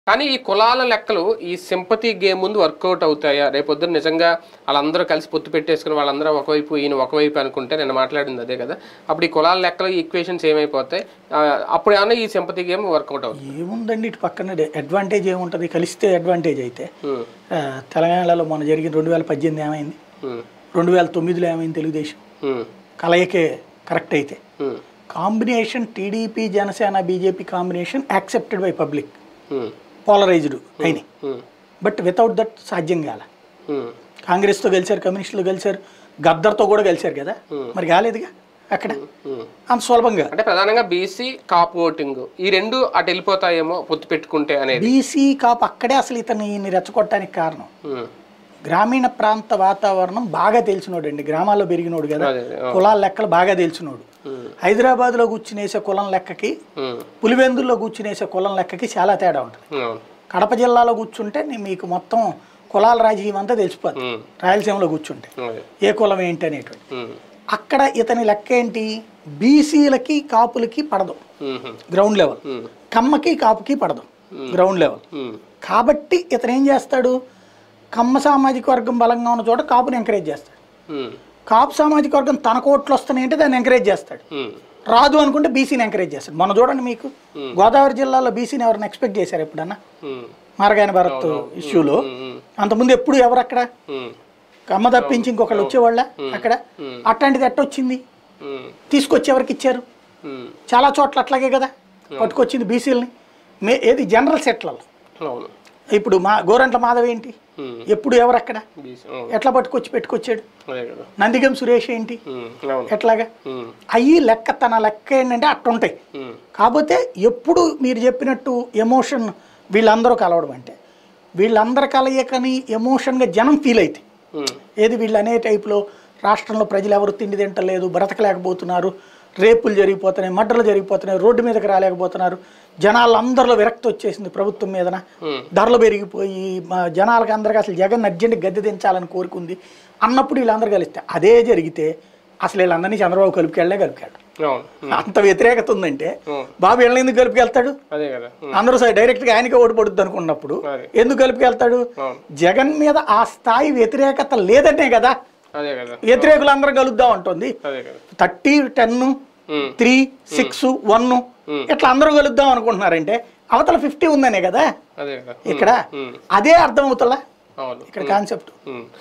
కానీ ఈ కులాల లెక్కలు ఈ సింపతి గేమ్ ముందు వర్కౌట్ అవుతాయా రేపొద్దున నిజంగా వాళ్ళందరూ కలిసి పొత్తు పెట్టేసుకుని వాళ్ళందరూ ఒకవైపు ఈయన ఒకవైపు అనుకుంటే నేను మాట్లాడింది అదే కదా అప్పుడు ఈ కులాల లెక్కలు ఈ ఈక్వేషన్స్ ఏమైపోతాయి ఆ, అప్పుడు ఏమన్నా ఈ సింపతి గేమ్ వర్కౌట్ అవుతుంది ఏముందండి ఇటు పక్కన అడ్వాంటేజ్ ఏముంటుంది కలిస్తే అడ్వాంటేజ్ అయితే ఉమ్, ఆ, తెలంగాణలో మన జరిగిన రెండు వేల పద్దెనిమిది ఏమైంది ఉమ్, రెండు వేల తొమ్మిదిలో ఏమైంది తెలుగుదేశం ఉమ్, కలయికే కరెక్ట్ అయితే um, combination TDP Janasena BJP combination accepted by public um, polarized అయినాయి ఉమ్, బట్ వితౌట్ దట్ సాధ్యం కాల ఉమ్, కాంగ్రెస్తో గెలిచారు కమ్యూనిస్టులు గెలిచారు గద్దర్తో కూడా గెలిచారు కదా మరి కాలేదుగా అక్కడ ఉమ్. అంత సులభంగా అంటే ప్రధానంగా బీసీ కాప్ ఓటింగ్ ఈ రెండు అటు వెళ్ళిపోతాయేమో పొత్తు పెట్టుకుంటే అనేది బీసీ కాపు అక్కడే అసలు ఇతన్ని రెచ్చగొట్టడానికి కారణం ఉమ్, గ్రామీణ ప్రాంత వాతావరణం బాగా తెలిసినోడు అండి గ్రామాల్లో పెరిగినోడు కదా అదే అదే, ఆ, కులాల లెక్కలు బాగా తెలిసినోడు ఉమ్, హైదరాబాద్లో కూర్చునేసే కులం లెక్కకి ఉమ్, పులివెందుల్లో కూర్చునేసే కులం లెక్కకి చాలా తేడా ఉంటుంది అవును, కడప జిల్లాలో కూర్చుంటే నీ- మీకు మొత్తం కులాల రాజకీయం అంతా తెలిసిపోతుంది ఉమ్, రాయలసీమలో కూర్చుంటే అదే, ఏ కులం ఏంటి అనేటువంటి ఉమ్, అక్కడ ఇతని లెక్క ఏంటి బీసీలకి కాపులకి పడదు ఉమ్, గ్రౌండ్ లెవెల్ ఉమ్, కమ్మకి కాపుకి పడదు గ్రౌండ్ లెవెల్ ఉమ్, కాబట్టి ఇతను ఏం చేస్తాడు కమ్మ సామాజిక వర్గం బలంగా ఉన్న చోట కాపుని ఎంకరేజ్ చేస్తాడు ఉమ్, కాపు సామాజిక వర్గం తన కోట్లు వస్తున్నాయంటే దాన్ని ఎంకరేజ్ చేస్తాడు ఉమ్, రాదు అనుకుంటే బీసీని ఎంకరేజ్ చేస్తాడు మన చూడండి మీకు గోదావరి జిల్లాలో బీసీని ఎవరైనా ఎక్స్పెక్ట్ చేశారు ఎప్పుడన్నా ఉమ్, మారగాని భరత్ ఇష్యూలో ఉమ్, అంతకుముందు ఎప్పుడు ఎవరు అక్కడ ఉమ్, కమ్మ తప్పించి ఇంకొకళ్ళు వచ్చేవాళ్ళ అక్కడ అట్లాంటిది ఎట్టొచ్చింది ఉమ్, తీసుకొచ్చి ఎవరికి ఇచ్చారు ఉమ్, చాలా చోట్ల అట్లాగే కదా పట్టుకొచ్చింది బీసీలని మే ఏది జనరల్ సెట్లలో అవును ఇప్పుడు మా గోరంట్ల మాధవ్ ఏంటి ఉమ్, ఎప్పుడు ఎవరు అక్కడ బీసీ అవును ఎట్లా పట్టుకొచ్చి పెట్టుకొచ్చాడు అదే కదా నందిగం సురేష్ ఏంటి ఉమ్, అవును ఎట్లాగా ఉమ్, అయ్యి లెక్క తన లెక్క ఏంటంటే అట్టుంటాయి ఉమ్, కాకపోతే ఎప్పుడు మీరు చెప్పినట్టు ఎమోషన్ వీళ్ళందరూ కలవడం అంటే వీళ్ళందరి కలయికని ఎమోషన్గా జనం ఫీల్ అవుతాయి ఉమ్, ఏది వీళ్ళు అనే టైప్లో రాష్ట్రంలో ప్రజలు ఎవరు తిండి తింటలేదు బ్రతకలేకపోతున్నారు రేపులు జరిగిపోతున్నాయి మడ్రలు జరిగిపోతున్నాయి రోడ్డు మీదకి రాలేకపోతున్నారు జనాలందరిలో విరక్తి వచ్చేసింది ప్రభుత్వం మీదన ఉమ్, ధరలు పెరిగిపోయి మా జనాలకి అందరికీ అసలు జగన్ అర్జెంట్ గద్దె దించాలని కోరుకుంది అన్నప్పుడు వీళ్ళందరూ కలిస్తే అదే జరిగితే అసలు వీళ్ళందరినీ చంద్రబాబు కలుపుకెళ్ళే కలుపుకెళ్ళాడు అవును ఉమ్, అంత వ్యతిరేకత ఉందంటే ఉమ్, బాబు వీళ్ళని ఎందుకు కలుపుకెళ్తాడు అదే కదా ఉమ్, అందరూ సరే డైరెక్ట్గా ఆయనకే ఓటు పడుద్ది అనుకున్నప్పుడు అదే ఎందుకు కలుపుకెళ్తాడు అవును జగన్ మీద ఆ స్థాయి వ్యతిరేకత లేదనే కదా అదే కదా వ్యతిరేకులు అందరూ కలుద్దాం ఉంటుంది అదే కదా thirty ten um, three six one ఇట్లా అందరూ కలుద్దాం అనుకుంటున్నారంటే అవతల ఫిఫ్టీ ఉందనే కదా అదే కదా ఇక్కడ ఉమ్, అదే అర్థం అవుతలా అవును ఇక్కడ కాన్సెప్ట్ ఉమ్.